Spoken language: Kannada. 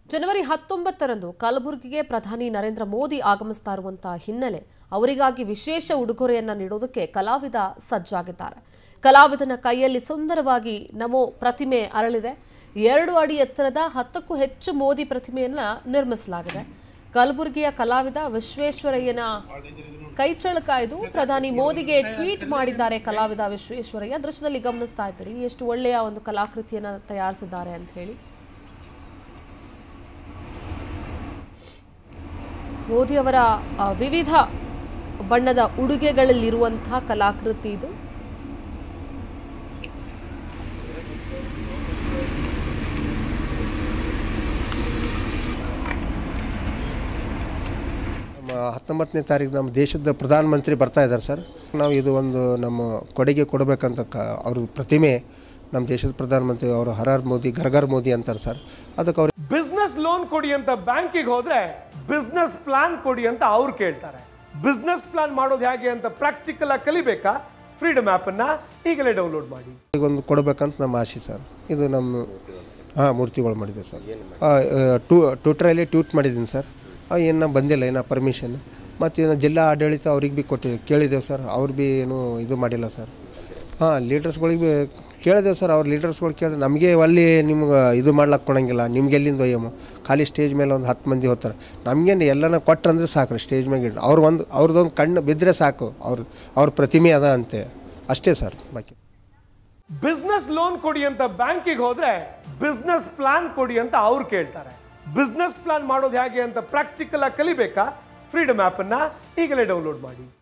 ಜನವರಿ ಹತ್ತೊಂಬತ್ತರಂದು ಕಲಬುರಗಿಗೆ ಪ್ರಧಾನಿ ನರೇಂದ್ರ ಮೋದಿ ಆಗಮಿಸ್ತಾ ಇರುವಂತಹ ಹಿನ್ನೆಲೆ ಅವರಿಗಾಗಿ ವಿಶೇಷ ಉಡುಗೊರೆಯನ್ನ ನೀಡೋದಕ್ಕೆ ಕಲಾವಿದ ಸಜ್ಜಾಗಿದ್ದಾರೆ ಕಲಾವಿದನ ಕೈಯಲ್ಲಿ ಸುಂದರವಾಗಿ ನಮೋ ಪ್ರತಿಮೆ ಅರಳಿದೆ ಎರಡು ಅಡಿ ಎತ್ತರದ ಹತ್ತಕ್ಕೂ ಹೆಚ್ಚು ಮೋದಿ ಪ್ರತಿಮೆಯನ್ನ ನಿರ್ಮಿಸಲಾಗಿದೆ ಕಲಬುರಗಿಯ ಕಲಾವಿದ ವಿಶ್ವೇಶ್ವರಯ್ಯನ ಕೈಚಳಕ ಇದು ಪ್ರಧಾನಿ ಮೋದಿಗೆ ಟ್ವೀಟ್ ಮಾಡಿದ್ದಾರೆ ಕಲಾವಿದ ವಿಶ್ವೇಶ್ವರಯ್ಯ ದೃಶ್ಯದಲ್ಲಿ ಗಮನಿಸ್ತಾ ಇದ್ದೀರಿ ಎಷ್ಟು ಒಳ್ಳೆಯ ಒಂದು ಕಲಾಕೃತಿಯನ್ನ ತಯಾರಿಸಿದ್ದಾರೆ ಅಂತ ಹೇಳಿ ಮೋದಿಯವರ ಆ, ವಿವಿಧ ಬಣ್ಣದ ಉಡುಗೆಗಳಲ್ಲಿರುವಂತಹ ಕಲಾಕೃತಿ ಇದು ನಮ್ಮ ಹತ್ತೊಂಬತ್ತನೇ ತಾರೀಕು ನಮ್ಮ ದೇಶದ ಪ್ರಧಾನಮಂತ್ರಿ ಬರ್ತಾ ಇದ್ದಾರೆ ಸರ್ ನಾವು ಇದು ಒಂದು ನಮ್ಮ ಕೊಡುಗೆ ಕೊಡಬೇಕಂತ ಕ ಅವ್ರ ಪ್ರತಿಮೆ ನಮ್ಮ ದೇಶದ ಪ್ರಧಾನಮಂತ್ರಿ ಅವರು ಹರ್ ಹರ್ ಮೋದಿ ಘರ್ ಘರ್ ಮೋದಿ ಅಂತಾರೆ ಸರ್ ಅದಕ್ಕೆ ಅವ್ರು ಬಿಸ್ನೆಸ್ ಲೋನ್ ಕೊಡಿ ಅಂತ ಬ್ಯಾಂಕಿಗೆ ಹೋದ್ರೆ ಬಿಸ್ನೆಸ್ ಪ್ಲಾನ್ ಕೊಡಿ ಅಂತ ಅವ್ರು ಕೇಳ್ತಾರೆ ಬಿಸ್ನೆಸ್ ಪ್ಲಾನ್ ಮಾಡೋದು ಹೇಗೆ ಅಂತ ಪ್ರಾಕ್ಟಿಕಲ್ ಆಗಿ ಕಲಿಬೇಕಾ ಫ್ರೀಡಮ್ ಅನ್ನ ಈಗಲೇ ಡೌನ್ಲೋಡ್ ಮಾಡಿ ಒಂದು ಕೊಡಬೇಕಂತ ನಮ್ಮ ಆಸೆ ಸರ್ ಇದು ನಮ್ಮ ಹಾಂ ಮೂರ್ತಿಗಳು ಮಾಡಿದ್ದೇವೆ ಸರ್ ಟೂ ಟ್ವಿಟ್ರಲ್ಲಿ ಟ್ವೀಟ್ ಮಾಡಿದ್ದೀನಿ ಸರ್ ಏನು ಬಂದಿಲ್ಲ ಏನೋ ಪರ್ಮಿಷನ್ ಮತ್ತು ಇನ್ನು ಜಿಲ್ಲಾ ಆಡಳಿತ ಅವ್ರಿಗೆ ಭೀ ಕೊಟ್ಟಿದ್ದೆ ಕೇಳಿದ್ದೇವೆ ಸರ್ ಅವ್ರು ಭೀ ಏನು ಇದು ಮಾಡಿಲ್ಲ ಸರ್ ಹಾಂ ಲೀಡರ್ಸ್ಗಳಿಗೆ ಕೇಳಿದೆವು ಸರ್ ಅವ್ರ ಲೀಡರ್ಸ್ಗಳು ಕೇಳಿದ್ರೆ ನಮಗೆ ಅಲ್ಲಿ ನಿಮ್ಗೆ ಇದು ಮಾಡ್ಲಕ್ಕೆ ಕೊಡಂಗಿಲ್ಲ ನಿಮ್ಗೆ ಎಲ್ಲಿಂದ ಒಯ್ಯಮ್ಮ ಖಾಲಿ ಸ್ಟೇಜ್ ಮೇಲೆ ಒಂದು ಹತ್ತು ಮಂದಿ ಹೋಗ್ತಾರೆ ನಮಗೇನು ಎಲ್ಲನ ಕೊಟ್ರಂದ್ರೆ ಸಾಕು ಸ್ಟೇಜ್ ಮ್ಯಾಗೆ ಇಡ್ ಅವ್ರು ಒಂದು ಅವ್ರದ್ದೊಂದು ಕಣ್ಣು ಬಿದ್ದರೆ ಸಾಕು ಅವ್ರ ಅವ್ರ ಪ್ರತಿಮೆ ಅದ ಅಂತೆ ಅಷ್ಟೇ ಸರ್ ಬಾಕಿ ಬಿಸ್ನೆಸ್ ಲೋನ್ ಕೊಡಿ ಅಂತ ಬ್ಯಾಂಕಿಗೆ ಹೋದ್ರೆ ಬಿಸ್ನೆಸ್ ಪ್ಲಾನ್ ಕೊಡಿ ಅಂತ ಅವ್ರು ಕೇಳ್ತಾರೆ ಬಿಸ್ನೆಸ್ ಪ್ಲಾನ್ ಮಾಡೋದು ಹೇಗೆ ಅಂತ ಪ್ರಾಕ್ಟಿಕಲ್ ಆಗಿ ಕಲಿಬೇಕಾ ಫ್ರೀಡಮ್ ಅನ್ನ ಈಗಲೇ ಡೌನ್ಲೋಡ್ ಮಾಡಿ